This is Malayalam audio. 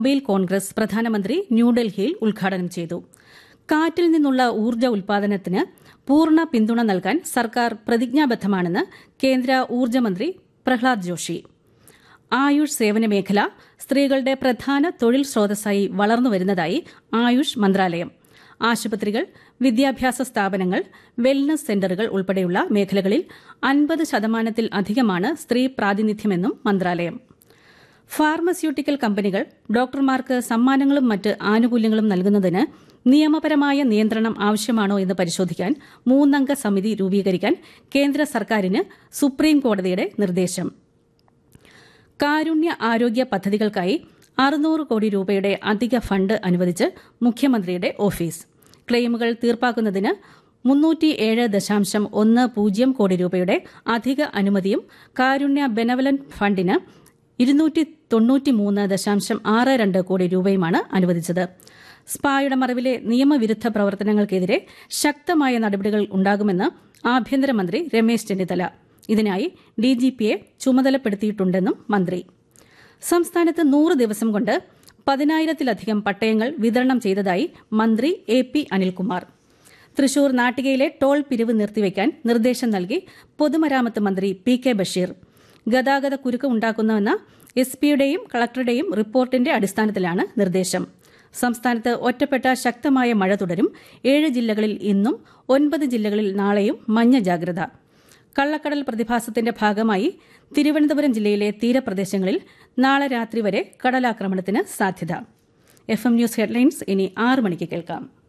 മൊബൈൽ കോൺഗ്രസ് പ്രധാനമന്ത്രി ന്യൂഡൽഹിയിൽ ഉദ്ഘാടനം ചെയ്തു കാറ്റിൽ നിന്നുള്ള ഊർജ്ജ ഉൽപാദനത്തിന് പൂർണ്ണ പിന്തുണ നൽകാൻ സർക്കാർ പ്രതിജ്ഞാബദ്ധമാണെന്ന് കേന്ദ്ര ഊർജ്ജമന്ത്രി പ്രഹ്ലാദ് ജോഷി ആയുഷ് സേവന മേഖല സ്ത്രീകളുടെ പ്രധാന തൊഴിൽ സ്രോതസ്സായി വളർന്നുവരുന്നതായി ആയുഷ് മന്ത്രാലയം ആശുപത്രികൾ വിദ്യാഭ്യാസ സ്ഥാപനങ്ങൾ വെൽനസ് സെന്ററുകൾ ഉൾപ്പെടെയുള്ള മേഖലകളിൽ അൻപത് ശതമാനത്തിൽ അധികമാണ് സ്ത്രീ പ്രാതിനിധ്യമെന്നും മന്ത്രാലയം ഫാർമസ്യൂട്ടിക്കൽ കമ്പനികൾ ഡോക്ടർമാർക്ക് സമ്മാനങ്ങളും മറ്റ് ആനുകൂല്യങ്ങളും നൽകുന്നതിന് നിയമപരമായ നിയന്ത്രണം ആവശ്യമാണോ എന്ന് പരിശോധിക്കാൻ മൂന്നംഗ സമിതി രൂപീകരിക്കാൻ കേന്ദ്ര സർക്കാരിന് സുപ്രീം കോടതിയുടെ നിർദ്ദേശം കാരുണ്യ ആരോഗ്യ പദ്ധതികൾക്കായി അറുന്നൂറ് കോടി രൂപയുടെ അധിക ഫണ്ട് അനുവദിച്ച് മുഖ്യമന്ത്രിയുടെ ഓഫീസ് ക്ലെയിമുകൾ തീർപ്പാക്കുന്നതിന് മുന്നൂറ്റിയേഴ് ദശാംശം ഒന്ന് പൂജ്യം കോടി രൂപയുടെ അധിക അനുമതിയും കാരുണ്യ ബെനവലന്റ് ഫണ്ടിന് ഇരുന്നൂറ്റി തൊണ്ണൂറ്റിമൂന്ന് ദശാംശം ആറ് രണ്ട് കോടി രൂപയുമാണ് അനുവദിച്ചത് സ്പായുടെ മറവിലെ നിയമവിരുദ്ധ പ്രവർത്തനങ്ങൾക്കെതിരെ ശക്തമായ നടപടികൾ ഉണ്ടാകുമെന്ന് ആഭ്യന്തരമന്ത്രി രമേശ് ചെന്നിത്തല ഇതിനായി ഡിജിപിയെ ചുമതലപ്പെടുത്തിയിട്ടുണ്ടെന്നും മന്ത്രി സംസ്ഥാനത്ത് നൂറ് ദിവസം കൊണ്ട് പതിനായിരത്തിലധികം പട്ടയങ്ങൾ വിതരണം ചെയ്തതായി മന്ത്രി എ പി അനിൽകുമാർ തൃശൂർ നാട്ടികയിലെ ടോൾ പിരിവ് നിർത്തിവെക്കാൻ നിർദ്ദേശം നൽകി പൊതുമരാമത്ത് മന്ത്രി പി കെ ബഷീർ ഗതാഗത കുരുക്ക് ഉണ്ടാക്കുന്നുവെന്ന എസ് പിയുടെയും കളക്ടറുടെയും റിപ്പോർട്ടിന്റെ അടിസ്ഥാനത്തിലാണ് നിർദ്ദേശം സംസ്ഥാനത്ത് ഒറ്റപ്പെട്ട ശക്തമായ മഴ തുടരും ഏഴ് ജില്ലകളിൽ ഇന്നും ഒൻപത് ജില്ലകളിൽ നാളെയും മഞ്ഞ ജാഗ്രത കള്ളക്കടൽ പ്രതിഭാസത്തിന്റെ ഭാഗമായി തിരുവനന്തപുരം ജില്ലയിലെ തീരപ്രദേശങ്ങളിൽ നാളെ രാത്രി വരെ കടലാക്രമണത്തിന് സാധ്യത എഫ് എം ന്യൂസ് ഹെഡ്ലൈൻസ് ഇനി ആറ് മണിക്ക് കേൾക്കാം